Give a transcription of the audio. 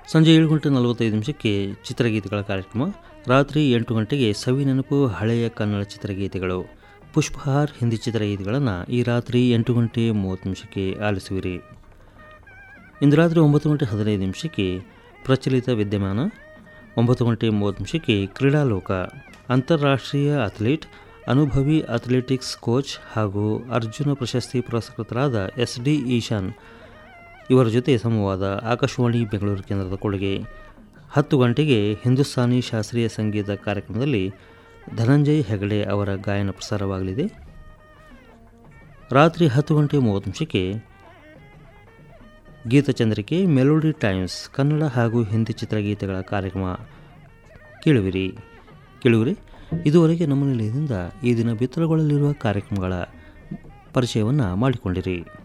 ಸಂಜೆ ಏಳು ಗಂಟೆ ನಲವತ್ತೈದು ನಿಮಿಷಕ್ಕೆ ಚಿತ್ರಗೀತೆಗಳ ಕಾರ್ಯಕ್ರಮ ರಾತ್ರಿ ಎಂಟು ಗಂಟೆಗೆ ಸವಿ ನೆನಪು ಹಳೆಯ ಕನ್ನಡ ಚಿತ್ರಗೀತೆಗಳು ಪುಷ್ಪಹಾರ್ ಹಿಂದಿ ಚಿತ್ರಗೀತೆಗಳನ್ನು ಈ ರಾತ್ರಿ ಎಂಟು ಗಂಟೆ ಮೂವತ್ತು ನಿಮಿಷಕ್ಕೆ ಆಲಿಸುವಿರಿ ಇಂದು ರಾತ್ರಿ ಒಂಬತ್ತು ಗಂಟೆ ಹದಿನೈದು ನಿಮಿಷಕ್ಕೆ ಪ್ರಚಲಿತ ವಿದ್ಯಮಾನ ಒಂಬತ್ತು ಗಂಟೆ ಮೂವತ್ತು ನಿಮಿಷಕ್ಕೆ ಕ್ರೀಡಾಲೋಕ ಅಂತಾರಾಷ್ಟ್ರೀಯ ಅಥ್ಲೀಟ್ ಅನುಭವಿ ಅಥ್ಲೆಟಿಕ್ಸ್ ಕೋಚ್ ಹಾಗೂ ಅರ್ಜುನ ಪ್ರಶಸ್ತಿ ಪುರಸ್ಕೃತರಾದ ಎಸ್ ಡಿ ಈಶಾನ್ ಇವರ ಜೊತೆ ಸಂವಾದ ಆಕಾಶವಾಣಿ ಬೆಂಗಳೂರು ಕೇಂದ್ರದ ಕೊಡುಗೆ ಹತ್ತು ಗಂಟೆಗೆ ಹಿಂದೂಸ್ತಾನಿ ಶಾಸ್ತ್ರೀಯ ಸಂಗೀತ ಕಾರ್ಯಕ್ರಮದಲ್ಲಿ ಧನಂಜಯ್ ಹೆಗಡೆ ಅವರ ಗಾಯನ ಪ್ರಸಾರವಾಗಲಿದೆ ರಾತ್ರಿ ಹತ್ತು ಗಂಟೆ ಮೂವತ್ತು ನಿಮಿಷಕ್ಕೆ ಗೀತಚಂದ್ರಿಕೆ ಮೆಲೋಡಿ ಟೈಮ್ಸ್ ಕನ್ನಡ ಹಾಗೂ ಹಿಂದಿ ಚಿತ್ರಗೀತೆಗಳ ಕಾರ್ಯಕ್ರಮ ಕೇಳುವಿರಿ ಕೇಳುವಿರಿ ಇದುವರೆಗೆ ನಮ್ಮ ನಿಲಯದಿಂದ ಈ ದಿನ ಬಿತ್ತರಗೊಳ್ಳಲಿರುವ ಕಾರ್ಯಕ್ರಮಗಳ ಪರಿಚಯವನ್ನು ಮಾಡಿಕೊಂಡಿರಿ